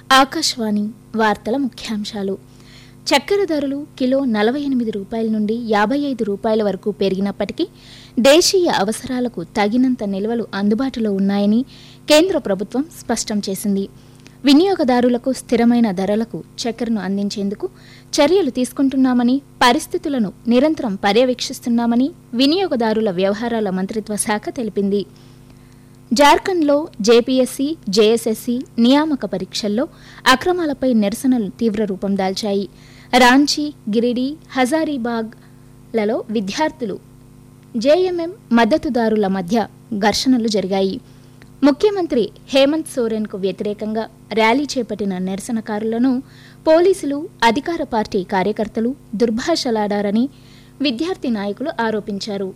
ఆకాశవాణి వార్తల ముఖ్యాంశాలు చక్కెర ధరలు కిలో నలభై ఎనిమిది రూపాయల నుండి యాభై ఐదు రూపాయల వరకు పెరిగినప్పటికీ దేశీయ అవసరాలకు తగినంత నిల్వలు అందుబాటులో ఉన్నాయని కేంద్ర ప్రభుత్వం స్పష్టం చేసింది వినియోగదారులకు స్థిరమైన ధరలకు చక్కెరను అందించేందుకు చర్యలు తీసుకుంటున్నామని పరిస్థితులను నిరంతరం పర్యవేక్షిస్తున్నామని వినియోగదారుల వ్యవహారాల మంత్రిత్వ శాఖ తెలిపింది జార్ఖండ్లో జేపీఎస్సీ జేఎస్ఎస్సీ నియామక పరీక్షల్లో అక్రమాలపై నిరసనలు తీవ్ర రూపం దాల్చాయి రాంచీ గిరిడి హజారీబాగ్లలో విద్యార్థులు జేఎంఎం మద్దతుదారుల మధ్య ఘర్షణలు జరిగాయి ముఖ్యమంత్రి హేమంత్ సోరెన్కు వ్యతిరేకంగా ర్యాలీ చేపట్టిన నిరసనకారులను పోలీసులు అధికార పార్టీ కార్యకర్తలు దుర్భాషలాడారని విద్యార్థి నాయకులు ఆరోపించారు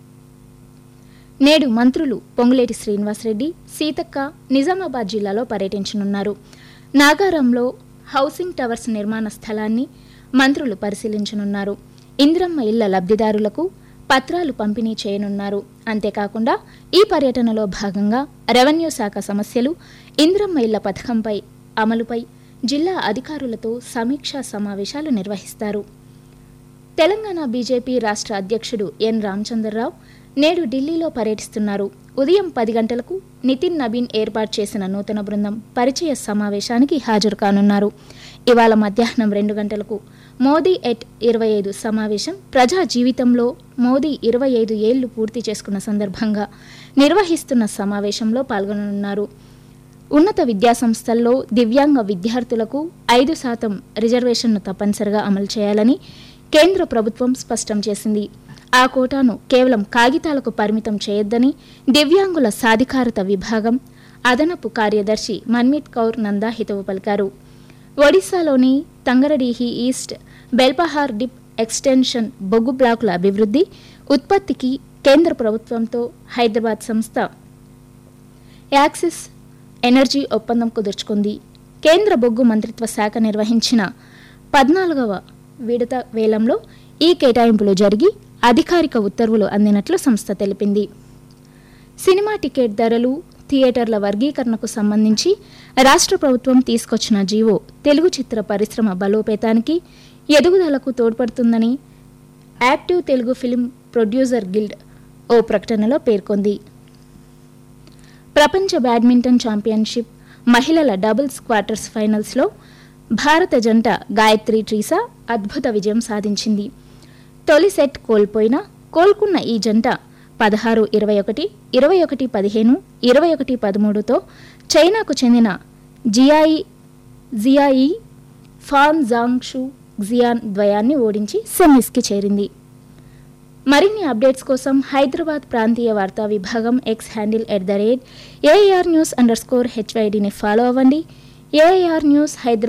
నేడు మంత్రులు పొంగులేటి శ్రీనివాసరెడ్డి సీతక్క నిజామాబాద్ జిల్లాలో పర్యటించనున్నారు నాగారంలో హౌసింగ్ టవర్స్ నిర్మాణ స్థలాన్ని మంత్రులు పరిశీలించనున్నారు ఇందిరమ్మ ఇళ్ల లబ్ధిదారులకు పత్రాలు పంపిణీ చేయనున్నారు అంతేకాకుండా ఈ పర్యటనలో భాగంగా రెవెన్యూ శాఖ సమస్యలు ఇందిరమ్మ ఇళ్ల పథకంపై అమలుపై జిల్లా అధికారులతో సమీక్షా సమావేశాలు నిర్వహిస్తారు తెలంగాణ బీజేపీ రాష్ట్ర అధ్యక్షుడు ఎన్ రామచంద్రరావు నేడు ఢిల్లీలో పర్యటిస్తున్నారు ఉదయం పది గంటలకు నితిన్ నబీన్ ఏర్పాటు చేసిన నూతన బృందం పరిచయ సమావేశానికి హాజరు కానున్నారు ఇవాళ మధ్యాహ్నం రెండు గంటలకు మోదీ ఎట్ ఇరవై ఐదు సమావేశం ప్రజా జీవితంలో మోదీ ఇరవై ఐదు ఏళ్లు పూర్తి చేసుకున్న సందర్భంగా నిర్వహిస్తున్న సమావేశంలో పాల్గొననున్నారు ఉన్నత విద్యాసంస్థల్లో దివ్యాంగ విద్యార్థులకు ఐదు శాతం రిజర్వేషన్ను తప్పనిసరిగా అమలు చేయాలని కేంద్ర ప్రభుత్వం స్పష్టం చేసింది ఆ కోటాను కేవలం కాగితాలకు పరిమితం చేయొద్దని దివ్యాంగుల సాధికారత విభాగం అదనపు కార్యదర్శి మన్మీత్ కౌర్ నందా హితవు పలికారు ఒడిశాలోని Tangaradihi east Belpahar dip extension బొగ్గు బ్లాకుల అభివృద్ధి ఉత్పత్తికి కేంద్ర ప్రభుత్వంతో హైదరాబాద్ సంస్థ యాక్సిస్ ఎనర్జీ ఒప్పందం కుదుర్చుకుంది కేంద్ర బొగ్గు మంత్రిత్వ శాఖ నిర్వహించిన పద్నాలుగవ విడత వేలంలో ఈ కేటాయింపులు జరిగి అధికారిక ఉత్తర్వులు అందినట్లు సంస్థ తెలిపింది సినిమా టికెట్ ధరలు థియేటర్ల వర్గీకరణకు సంబంధించి రాష్ట్ర ప్రభుత్వం తీసుకొచ్చిన జీవో తెలుగు చిత్ర పరిశ్రమ బలోపేతానికి ఎదుగుదలకు తోడ్పడుతుందని active Telugu film producer guild ఓ ప్రకటనలో పేర్కొంది ప్రపంచ బ్యాడ్మింటన్ ఛాంపియన్షిప్ మహిళల డబుల్స్ క్వార్టర్స్ ఫైనల్స్లో భారత జంట గాయత్రి ట్రీసా అద్భుత విజయం సాధించింది తొలి సెట్ కోల్పోయినా కోలుకున్న ఈ జంట పదహారు ఇరవై ఒకటి ఇరవై ఒకటి పదిహేను ఇరవై ఒకటి పదమూడుతో చైనాకు చెందిన జియాయి జియాయి ఫాన్ జాంగ్షు జియాన్ ద్వయాన్ని ఓడించి సెమీస్కి చేరింది మరిన్ని అప్డేట్స్ కోసం హైదరాబాద్ ప్రాంతీయ వార్తా విభాగం X handle at the rate AIR news underscore హెచ్వైడిని ఫాలో అవ్వండి ఏఆర్ న్యూస్ హైదరాబాద్